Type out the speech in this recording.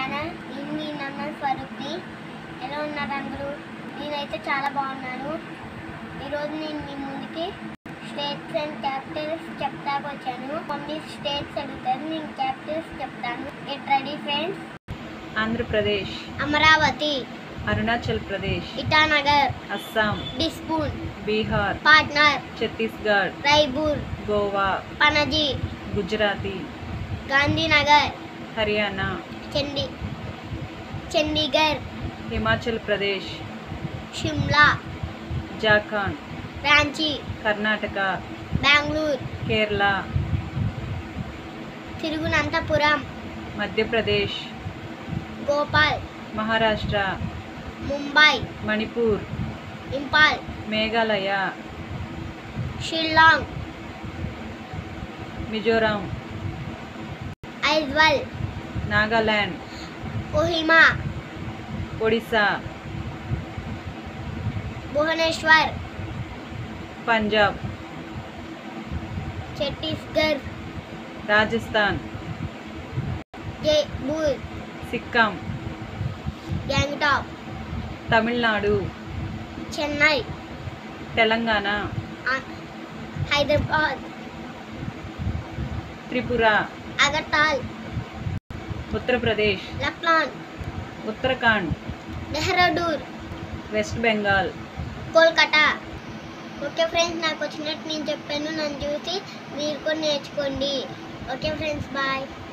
channel నేను మీ నన్న స్వరూప్ని ఎలా ఉన్నారు అందరూ నేనైతే చాలా బాగున్నాను ఈరోజు నేను మీ ముందుకి స్టేట్స్ అండ్ క్యాపిటల్స్ చెప్తాకు వచ్చాను మమ్మీ స్టేట్స్ అడుగుతారు నేను క్యాపిటల్స్ చెప్తాను get ready friends Andhra Pradesh Amaravati Arunachal Pradesh Itanagar Assam Dispur Bihar Patna Chhattisgarh Raipur Goa Panaji Gujarati Gandhinagar Haryana Chandi Chandigarh Himachal Pradesh Shimla Jharkhand Ranchi Karnataka Bengaluru Kerala Thiruvananthapuram Madhya Pradesh Bhopal Maharashtra Mumbai Manipur Imphal Meghalaya Shillong Mizoram Aizawl Nagaland Kohima Odisha Bhubaneswar Punjab Chhattisgarh Rajasthan Jaipur Sikkim Gangtok Tamil Nadu Chennai Telangana ఆ- Hyderabad Tripura Agartala Uttar Pradesh Lucknow Uttarakhand Dehradun West Bengal Kolkata okay friends నాకు వచ్చినట్టు నేను చెప్పాను నన్ను చూసి మీరు కూడా నేర్చుకోండి ఓకే ఫ్రెండ్స్ బాయ్